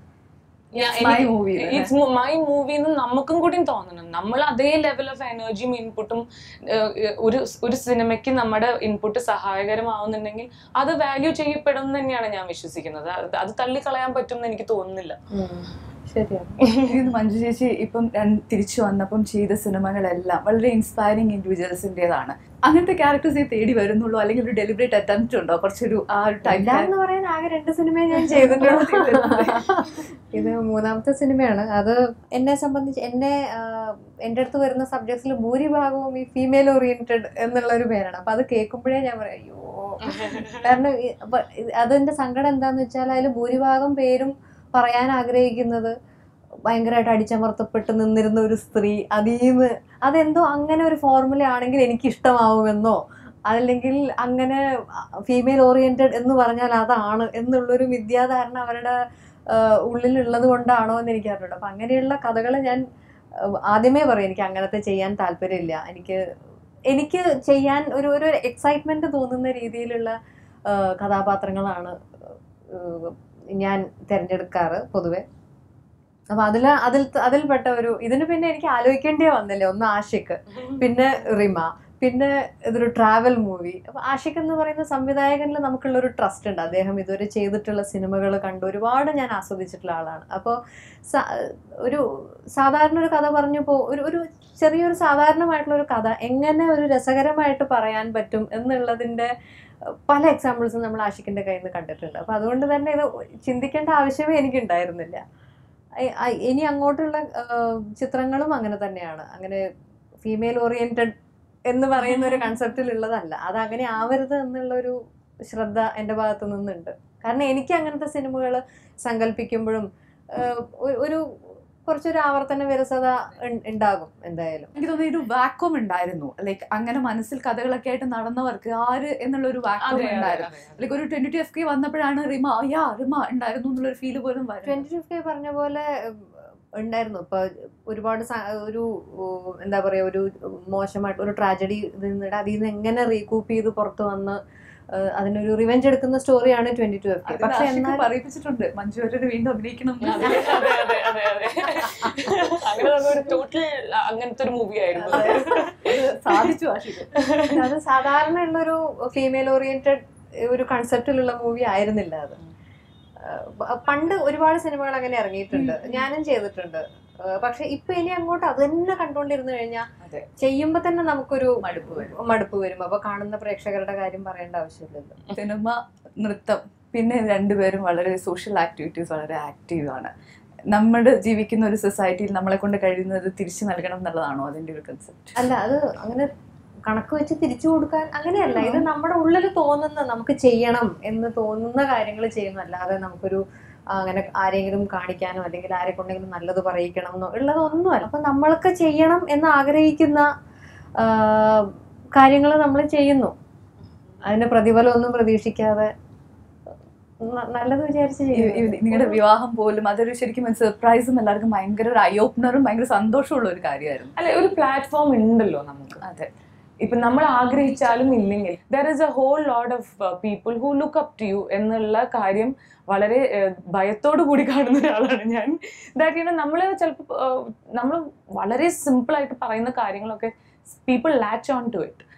S1: It's my movie, അല്ലേ?
S2: ഇറ്റ്സ് മൈ മൂവി എന്ന് നമുക്കും കൂടി തോന്നണം നമ്മൾ അതേ ലെവൽ ഓഫ് എനർജിയും ഇൻപുട്ടും ഒരു ഒരു സിനിമയ്ക്ക് നമ്മുടെ ഇൻപുട്ട് സഹായകരമാവുന്നുണ്ടെങ്കിൽ അത് വാല്യൂ ചെയ്യപ്പെടും എന്ന് തന്നെയാണ് ഞാൻ വിശ്വസിക്കുന്നത് അത് അത് തള്ളിക്കളയാൻ പറ്റും എന്ന് എനിക്ക് തോന്നുന്നില്ല
S3: ശരിയാണ്
S1: ഇത് മഞ്ജു ചേച്ചി ഇപ്പം രണ്ട് തിരിച്ചു വന്നപ്പം ചെയ്ത സിനിമകളെല്ലാം വളരെ ഇൻസ്പയറിംഗ് ഇൻഡിവിജ്വൽസിൻ്റെതാണ് അങ്ങനത്തെ ക്യാരക്ടേഴ്സ് തേടി വരുന്നുള്ളൂ അല്ലെങ്കിൽ ഒരു ഡെലിബറേറ്റ് അറ്റംപ്റ്റ് ഉണ്ടോ കുറച്ചൊരു ആ ഒരു ടൈം
S3: ഇല്ല എന്ന് പറയാൻ ആകെ രണ്ട് സിനിമയെ ഞാൻ ചെയ്തിട്ടുള്ളൂ ഇത് മൂന്നാമത്തെ സിനിമയാണ് അത് എന്നെ സംബന്ധിച്ച് എന്നെ ആഹ്, എൻ്റെ അടുത്ത് വരുന്ന സബ്ജക്ട്സിൽ ഭൂരിഭാഗവും ഈ ഫീമെയിൽ ഓറിയന്റഡ് എന്നുള്ള ഒരു പേരാണ് അപ്പൊ അത് കേൾക്കുമ്പോഴേ ഞാൻ പറയാം അയ്യോ കാരണം ഈ- അപ്പൊ ഇത് അതിന്റെ സങ്കടം എന്താന്ന് വെച്ചാൽ അതിൽ ഭൂരിഭാഗം പേരും പറയാൻ ആഗ്രഹിക്കുന്നത് ഭയങ്കരമായിട്ട് അടിച്ചമർത്തപ്പെട്ട് നിന്നിരുന്ന ഒരു സ്ത്രീ അതീന്ന് അതെന്തോ അങ്ങനെ ഒരു ഫോർമുല ആണെങ്കിൽ എനിക്ക് ഇഷ്ടമാവുമെന്നോ അല്ലെങ്കിൽ അങ്ങനെ ഫീമെയിൽ ഓറിയന്റഡ് എന്ന് പറഞ്ഞാൽ അതാണ് എന്നുള്ളൊരു വിദ്യാധാരണ അവരുടെ ആഹ്, ഉള്ളിലുള്ളത് കൊണ്ടാണോ എന്ന് എനിക്ക് അറിഞ്ഞൂടാ അപ്പൊ അങ്ങനെയുള്ള കഥകൾ ഞാൻ ആഹ്, ആദ്യമേ പറയും എനിക്ക് അങ്ങനത്തെ ചെയ്യാൻ താല്പര്യമില്ല എനിക്ക് എനിക്ക് ചെയ്യാൻ ഒരു ഒരു എക്സൈറ്റ്മെന്റ് തോന്നുന്ന രീതിയിലുള്ള ആഹ്, കഥാപാത്രങ്ങളാണ് ആഹ്, ഞാൻ തിരഞ്ഞെടുക്കാറ് പൊതുവെ അപ്പൊ അതിൽ അതിൽ അതിൽപ്പെട്ട ഒരു ഇതിന് പിന്നെ എനിക്ക് ആലോചിക്കേണ്ടിയേ വന്നില്ല ഒന്ന് ആഷിഖ് പിന്നെ റിമ പിന്നെ ഇതൊരു ട്രാവൽ മൂവി അപ്പൊ ആഷിഖ് എന്ന് പറയുന്ന സംവിധായകനിൽ നമുക്കുള്ള ഒരു ട്രസ്റ്റ് ഉണ്ട് അദ്ദേഹം ഇതുവരെ ചെയ്തിട്ടുള്ള സിനിമകൾ കണ്ട് ഒരുപാട് ഞാൻ ആസ്വദിച്ചിട്ടുള്ള ആളാണ് അപ്പോൾ ഒരു സാധാരണ ഒരു കഥ പറഞ്ഞു പോ ഒരു ഒരു ചെറിയൊരു സാധാരണമായിട്ടുള്ള ഒരു കഥ എങ്ങനെ ഒരു രസകരമായിട്ട് പറയാൻ പറ്റും എന്നുള്ളതിന്റെ അഹ്, പല എക്സാമ്പിൾസും നമ്മൾ ആഷിഖിന്റെ കയ്യിൽ നിന്ന് കണ്ടിട്ടുണ്ട് അപ്പൊ അതുകൊണ്ട് തന്നെ ഇത് ചിന്തിക്കേണ്ട ആവശ്യമേ എനിക്ക് ഉണ്ടായിരുന്നില്ല ഐ- ഐ- ഇനി അങ്ങോട്ടുള്ള ആഹ്, ചിത്രങ്ങളും അങ്ങനെ തന്നെയാണ് അങ്ങനെ ഫീമെയിൽ ഓറിയന്റഡ് എന്ന് പറയുന്ന ഒരു കൺസെപ്റ്റിൽ ഉള്ളതല്ല അത് അങ്ങനെ ആവരുത് എന്നുള്ളൊരു ശ്രദ്ധ എൻ്റെ ഭാഗത്തു നിന്നുണ്ട് കാരണം എനിക്ക് അങ്ങനത്തെ സിനിമകൾ സങ്കല്പിക്കുമ്പോഴും ആഹ്, ഒ- ഒരു കുറച്ചൊരു ആവർത്തന വിരസത ഉൺ- ഉണ്ടാകും എന്തായാലും
S1: എനിക്ക് തോന്നുന്നു ഒരു വാക്വം ഉണ്ടായിരുന്നു ലൈക്ക് അങ്ങനെ മനസ്സിൽ കഥകളൊക്കെ ആയിട്ട് നടന്നവർക്ക് ആര് എന്നുള്ള ഒരു വാക്വം
S2: അതെ, അതെ,
S1: ഉണ്ടായിരുന്നു
S2: അതെ, അതെ.
S1: ലൈക്ക് ഒരു ട്വന്റി ടു എഫ് കെ വന്നപ്പോഴാണ് റിമ യാ റിമ ഉണ്ടായിരുന്നു എന്നുള്ള ഒരു ഫീല് പോലും വരുന്നത്
S3: ട്വന്റി ടു കെ പറഞ്ഞ പോലെ ഉം, ഉണ്ടായിരുന്നു ഇപ്പൊ ഒരുപാട് സ- ഒരു ഉം, എന്താ പറയാ ഒരു മോശമായിട്ട് ഒരു ട്രാജഡി നിന്നിട്ട് അതിൽ നിന്ന് എങ്ങനെ റീകൂപ്പ് ചെയ്ത് പുറത്ത് വന്ന് ഏഹ്, അതിനൊരു റിവെഞ്ച് എടുക്കുന്ന സ്റ്റോറിയാണ് ട്വന്റി ടു എഫ് കെ
S1: അത്
S3: പക്ഷെ
S1: ആഷിഖ്
S3: എന്നാൽ
S1: പറയിപ്പിച്ചിട്ടുണ്ട് മഞ്ജു വാര്യർ വീണ്ടും അഭിനയിക്കണം എന്ന്.
S2: അതെ, അതെ, അതെ, അതെ, അതെ. അങ്ങനെ ഒരു ടോട്ടൽ അങ്ങനത്തെ ഒരു മൂവി ആയിരുന്നു
S1: അതെ. അത് സാധിച്ചു ആഷിഖ്
S3: അത് സാധാരണ ഉള്ളൊരു ഫീമെയിൽ ഓറിയന്റഡ് ഒരു കൺസെപ്റ്റിലുള്ള മൂവി ആയിരുന്നില്ല അത് ഏഹ് പണ്ട് ഒരുപാട് സിനിമകൾ അങ്ങനെ ഇറങ്ങിയിട്ടുണ്ട് ഞാനും ചെയ്തിട്ടുണ്ട് ഏഹ് പക്ഷെ ഇപ്പൊ ഇനി അങ്ങോട്ട് അത് തന്നെ കണ്ടോണ്ടിരുന്നു കഴിഞ്ഞാൽ
S1: അതെ.
S3: ചെയ്യുമ്പോ തന്നെ നമുക്കൊരു
S1: മടുപ്പ് വരും
S3: മടുപ്പ് വരും അപ്പൊ കാണുന്ന പ്രേക്ഷകരുടെ കാര്യം പറയേണ്ട ആവശ്യമില്ലല്ലോ
S1: സിനിമ നൃത്തം പിന്നെ രണ്ടുപേരും വളരെ സോഷ്യൽ ആക്ടിവിറ്റീസ് വളരെ ആക്റ്റീവ് ആണ് നമ്മുടെ ജീവിക്കുന്ന ഒരു സൊസൈറ്റിയിൽ നമ്മളെ കൊണ്ട് കഴിയുന്നത് തിരിച്ചു നൽകണം എന്നുള്ളതാണോ അതിന്റെ ഒരു കൺസെപ്റ്റ്
S3: അല്ല അത് അങ്ങനെ കണക്ക് വെച്ച് തിരിച്ചു കൊടുക്കാൻ അങ്ങനെയല്ല ഇത് നമ്മുടെ ഉള്ളിൽ തോന്നുന്ന നമുക്ക് ചെയ്യണം എന്ന് തോന്നുന്ന കാര്യങ്ങൾ ചെയ്യുന്നു അല്ലാതെ നമുക്കൊരു ആ, അങ്ങനെ ആരെങ്കിലും കാണിക്കാനോ അല്ലെങ്കിൽ ആരെ കൊണ്ടെങ്കിലും നല്ലത് പറയിക്കണം എന്നോ ഉള്ളതൊന്നുമല്ല അപ്പൊ നമ്മൾക്ക് ചെയ്യണം എന്ന് ആഗ്രഹിക്കുന്ന കാര്യങ്ങൾ നമ്മൾ ചെയ്യുന്നു അതിന് പ്രതിഫലമൊന്നും പ്രതീക്ഷിക്കാതെ ന- നല്ലത് വിചാരിച്ച് ചെയ്യുന്നു
S1: നിങ്ങളുടെ വിവാഹം പോലും അതൊരു ശരിക്കും സർപ്രൈസും എല്ലാവർക്കും ഭയങ്കര ഒരു ഐ ഓപ്പണറും ഭയങ്കര സന്തോഷമുള്ള ഒരു കാര്യമായിരുന്നു
S2: അല്ലെ ഒരു പ്ലാറ്റ്ഫോം ഉണ്ടല്ലോ നമുക്ക്
S1: അതെ
S2: ഇപ്പൊ നമ്മൾ ആഗ്രഹിച്ചാലും ഇല്ലെങ്കിൽ there is a whole load of people who look up to you എന്നുള്ള കാര്യം വളരെ uh, ഭയത്തോടു കൂടി കാണുന്ന ഒരാളാണ് ഞാൻ ദാറ്റ് യുനോ നമ്മൾ ചിലപ്പോൾ നമ്മൾ വളരെ സിമ്പിൾ ആയിട്ട് പറയുന്ന കാര്യങ്ങളൊക്കെ people latch on to it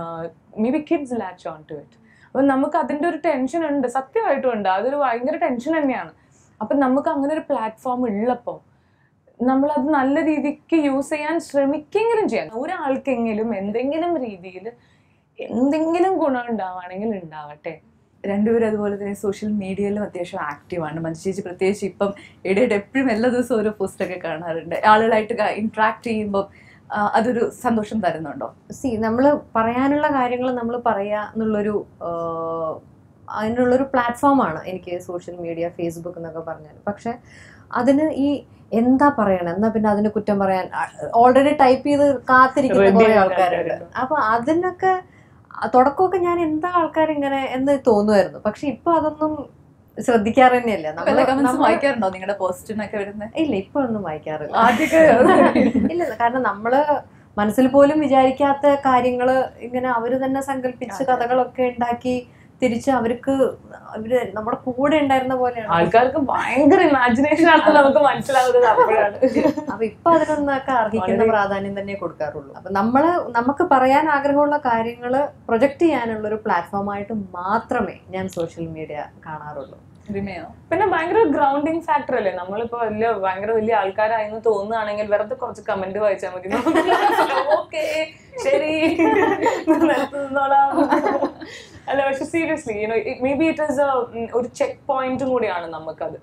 S2: maybe kids latch on to it അപ്പം നമുക്ക് അതിൻ്റെ ഒരു ടെൻഷൻ ഉണ്ട് സത്യമായിട്ടും ഉണ്ട് അതൊരു ഭയങ്കര ടെൻഷൻ തന്നെയാണ് അപ്പം നമുക്ക് അങ്ങനെ ഒരു പ്ലാറ്റ്ഫോം ഉള്ളപ്പോൾ നമ്മളത് നല്ല രീതിക്ക് യൂസ് ചെയ്യാൻ ശ്രമിക്കെങ്കിലും ചെയ്യാം ഒരാൾക്കെങ്കിലും എന്തെങ്കിലും രീതിയിൽ എന്തെങ്കിലും ഗുണം ഉണ്ടാവുകയാണെങ്കിൽ ഉണ്ടാവട്ടെ
S1: രണ്ടുപേരും അതുപോലെ തന്നെ സോഷ്യൽ മീഡിയയിലും അത്യാവശ്യം ആക്റ്റീവാണ് മഞ്ജു ചേച്ചി പ്രത്യേകിച്ച് ഇപ്പം ഇടയിട്ട് എപ്പോഴും എല്ലാ ദിവസവും ഓരോ പോസ്റ്റൊക്കെ കാണാറുണ്ട് ആളുകളായിട്ട് ഇന്ററാക്ട് ചെയ്യുമ്പോൾ ആ, അതൊരു സന്തോഷം തരുന്നുണ്ടോ
S3: സി നമ്മൾ പറയാനുള്ള കാര്യങ്ങൾ നമ്മൾ പറയുക എന്നുള്ളൊരു ആഹ്, അതിനുള്ളൊരു പ്ലാറ്റ്ഫോമാണ് എനിക്ക് സോഷ്യൽ മീഡിയ ഫേസ്ബുക്ക് എന്നൊക്കെ പറഞ്ഞാൽ പക്ഷെ അതിന് ഈ എന്താ പറയണം എന്നാ പിന്നെ അതിന് കുറ്റം പറയാൻ ഓൾറെഡി ടൈപ്പ് ചെയ്ത് കാത്തിരിക്കുന്ന
S2: Ready
S3: കുറേ
S2: ആയ
S3: ആൾക്കാരുണ്ട്
S2: ആൾക്കാരുണ്ട്.
S3: അപ്പൊ അതിനൊക്കെ തുടക്കമൊക്കെ ഞാൻ എന്താ ആൾക്കാർ ഇങ്ങനെ എന്ന് തോന്നുമായിരുന്നു പക്ഷെ ഇപ്പൊ അതൊന്നും ശ്രദ്ധിക്കാറ് തന്നെയല്ല
S1: വല്ല കമന്റ്സ്
S3: നമ്മള്
S1: വായിക്കാറുണ്ടോ നിങ്ങളുടെ പോസ്റ്റിനൊക്കെ വരുന്നത്
S3: ഇല്ല ഇപ്പൊ ഒന്നും വായിക്കാറില്ല
S1: ആദ്യമൊക്കെ
S3: ഇല്ല കാരണം നമ്മള് മനസ്സിൽ പോലും വിചാരിക്കാത്ത കാര്യങ്ങള് ഇങ്ങനെ അവര് തന്നെ സങ്കല്പിച്ച്
S1: അതെ.
S3: കഥകളൊക്കെ ഉണ്ടാക്കി തിരിച്ച് അവർക്ക് അവര് നമ്മുടെ കൂടെ ഉണ്ടായിരുന്ന പോലെയാണ്
S2: ആൾക്കാർക്ക് ഭയങ്കര ഇമാജിനേഷൻ ആണെന്ന് നമുക്ക് മനസ്സിലാവുന്നത് അപ്പോഴാണ്
S3: അപ്പൊ ഇപ്പൊ അതിനൊന്നൊക്കെ അർഹിക്കുന്ന
S2: വളരെ-
S3: പ്രാധാന്യം തന്നെ കൊടുക്കാറുള്ളൂ അപ്പൊ നമ്മള് നമുക്ക് പറയാൻ ആഗ്രഹമുള്ള കാര്യങ്ങള് പ്രൊജക്ട് ചെയ്യാനുള്ള ഒരു പ്ലാറ്റ്ഫോമായിട്ട് മാത്രമേ ഞാൻ സോഷ്യൽ മീഡിയ കാണാറുള്ളൂ
S1: റിമയോ
S2: പിന്നെ ഭയങ്കര ഗ്രൗണ്ടിങ് ഫാക്ടർ അല്ലേ നമ്മളിപ്പോ വലിയ ഭയങ്കര വലിയ ആൾക്കാരായെന്ന് തോന്നുകയാണെങ്കിൽ വെറുതെ കുറച്ച് കമന്റ് വായിച്ചാൽ മതി ഓക്കെ ശരി നിലത്ത് നിന്നോളാം. അല്ല പക്ഷെ seriously maybe it is ഒരു ചെക്ക് പോയിന്റും കൂടിയാണ് നമുക്കത്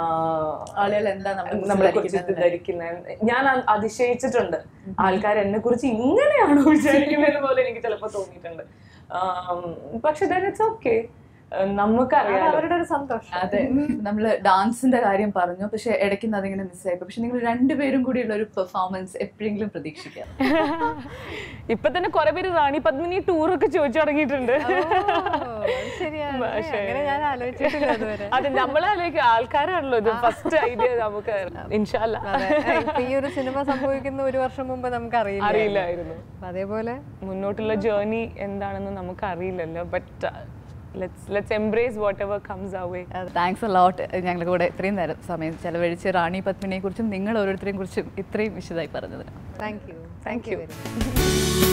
S1: ആളുകൾ എന്താ നമ്മളെ
S2: നമ്മളെ
S1: കുറിച്ച്
S2: കുറിച്ച് ധരിക്കുന്നത് ഞാൻ അ- അതിശയിച്ചിട്ടുണ്ട് ആൾക്കാർ എന്നെ കുറിച്ച് ഇങ്ങനെയാണോ വിചാരിക്കുന്നത് പോലെ എനിക്ക് ചിലപ്പോൾ തോന്നിയിട്ടുണ്ട് ആം, പക്ഷെ ദെൻ ഇറ്റ്സ് ഓക്കെ
S3: അത്
S2: നമുക്കറിയാം
S3: അവരുടെ ഒരു സന്തോഷം
S1: അതെ നമ്മള് ഡാൻസിന്റെ കാര്യം പറഞ്ഞു പക്ഷെ ഇടയ്ക്ക് അതിങ്ങനെ മിസ്സായി പക്ഷെ നിങ്ങൾ രണ്ടുപേരും കൂടിയുള്ള ഒരു പെർഫോമൻസ് എപ്പോഴെങ്കിലും പ്രതീക്ഷിക്കാം
S2: ഇപ്പൊ തന്നെ കുറെ പേര് റാണി പത്മിനി ടൂർ ഒക്കെ ചോദിച്ചു തുടങ്ങിയിട്ടുണ്ട്
S3: ശരിയാണ്
S2: പക്ഷേ-
S3: അങ്ങനെ ഞാൻ ആലോചിച്ചിട്ടില്ല അതുവരെ
S2: അത് നമ്മളാലേക്ക് ആൾക്കാരാണല്ലോ ഇത് ഫസ്റ്റ് ഐഡിയ നമുക്ക് ഇൻഷാല്ല
S3: അതെ ഇപ്പൊ ഈ ഒരു സിനിമ സംഭവിക്കുന്ന ഒരു വർഷം മുമ്പ് നമുക്ക് അറിയില്ല
S2: അറിയില്ലായിരുന്നു
S3: അതേപോലെ
S2: മുന്നോട്ടുള്ള ജേർണി എന്താണെന്ന് നമുക്ക് അറിയില്ലല്ലോ but let's let's embrace whatever comes away
S1: thanks lot ഞങ്ങളുടെ കൂടെ ഇത്രയും നേരം സമയം ചെലവഴിച്ച് റാണി പത്മിനിയെ കുറിച്ചും നിങ്ങൾ ഓരോരുത്തരെയും കുറിച്ചും ഇത്രയും വിശദമായി പറഞ്ഞതിന്
S3: thank you
S2: Thank
S3: thank you
S2: you.
S3: Very much